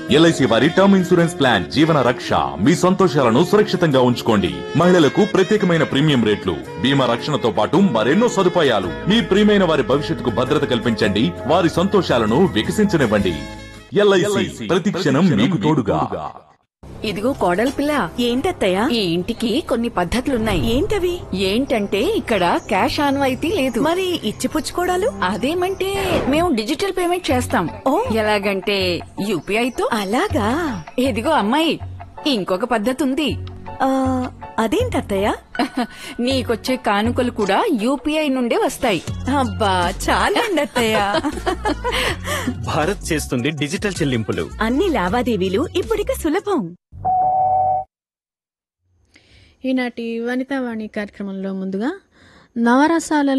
LIC వారి term insurance plan జీవన రక్ష మీ సంతోషాలను సురక్షితంగా ఉంచుకోండి మహిళలకు ప్రత్యేకమైన ప్రీమియం రేట్లు బీమా రక్షణతో పాటు మరెన్నో సదుపాయాలు మీ ప్రియమైన వారి భవిష్యత్తుకు భద్రత కల్పించండి వారి సంతోషాలను వికసించనివ్వండి ఎల్ఐసి ప్రతి క్షణం మీకు తోడుగా ఇదిగో కోడలి పిల్ల ఏంటత్తయ్యా ఈ ఇంటికి కొన్ని పద్ధతులున్నాయి ఏంటవి ఏంటంటే ఇక్కడ క్యాష్ ఆన్వాయితీ లేదు మరి ఇచ్చిపుచ్చుకోడాలు అదేమంటే మేము డిజిటల్ పేమెంట్ చేస్తాం ఓ. ఎలాగంటే యూపీఐ తో అలాగా ఇదిగో అమ్మాయి ఇంకొక పద్ధతి ఉంది ఆ, అదేంటత్తయ్యా నీకొచ్చే కానుకలు కూడా యూపీఐ నుండే వస్తాయి అబ్బా చాలండి అత్తయ్య భారత్ చేస్తుంది డిజిటల్ చెల్లింపులు అన్ని లావాదేవీలు ఇప్పుడిక సులభం ఈనాటి వనితావాణి కార్యక్రమంలో ముందుగా నవరసాలలో